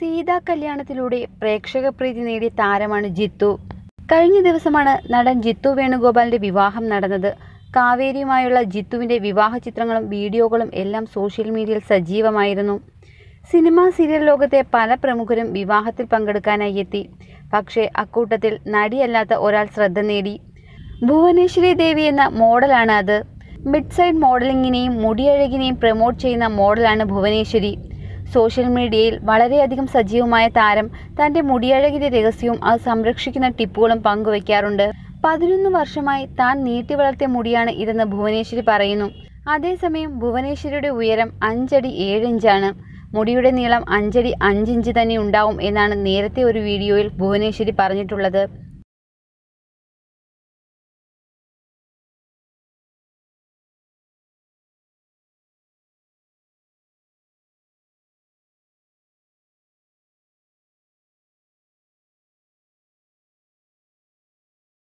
സീതാ കല്യാണത്തിലൂടെ പ്രേക്ഷക പ്രീതി നേടിയ താരമാണ് ജിത്തു കഴിഞ്ഞ ദിവസമാണ് നടൻ ജിത്തു വേണുഗോപാലിന്റെ വിവാഹം നടന്നത് കാവേരിയുമായുള്ള ജിത്തുവിന്റെ വിവാഹ ചിത്രങ്ങളും വീഡിയോകളും എല്ലാം സോഷ്യൽ മീഡിയയിൽ സജീവമായിരുന്നു സിനിമാ സീരിയൽ ലോകത്തെ പല പ്രമുഖരും വിവാഹത്തിൽ പങ്കെടുക്കാനായി എത്തി പക്ഷേ അക്കൂട്ടത്തിൽ നടിയല്ലാത്ത ഒരാൾ ശ്രദ്ധ നേടി ഭുവനേശ്വരി ദേവി എന്ന മോഡലാണ് അത് മിഡ് സൈഡ് മോഡലിങ്ങിനെയും മുടിയഴകിനെയും പ്രൊമോട്ട് ചെയ്യുന്ന മോഡലാണ് ഭുവനേശ്വരി സോഷ്യൽ മീഡിയയിൽ വളരെയധികം സജീവമായ താരം തൻ്റെ മുടിയഴകിൻ്റെ രഹസ്യവും അത് സംരക്ഷിക്കുന്ന ടിപ്പുകളും പങ്കുവയ്ക്കാറുണ്ട് പതിനൊന്ന് വർഷമായി താൻ നീട്ടി വളർത്തിയ മുടിയാണ് ഇതെന്ന് ഭുവനേശ്വരി പറയുന്നു അതേസമയം ഭുവനേശ്വരിയുടെ ഉയരം അഞ്ചടി ഏഴിഞ്ചാണ് മുടിയുടെ നീളം അഞ്ചടി അഞ്ചിഞ്ച് തന്നെ ഉണ്ടാവും എന്നാണ് നേരത്തെ ഒരു വീഡിയോയിൽ ഭുവനേശ്വരി പറഞ്ഞിട്ടുള്ളത്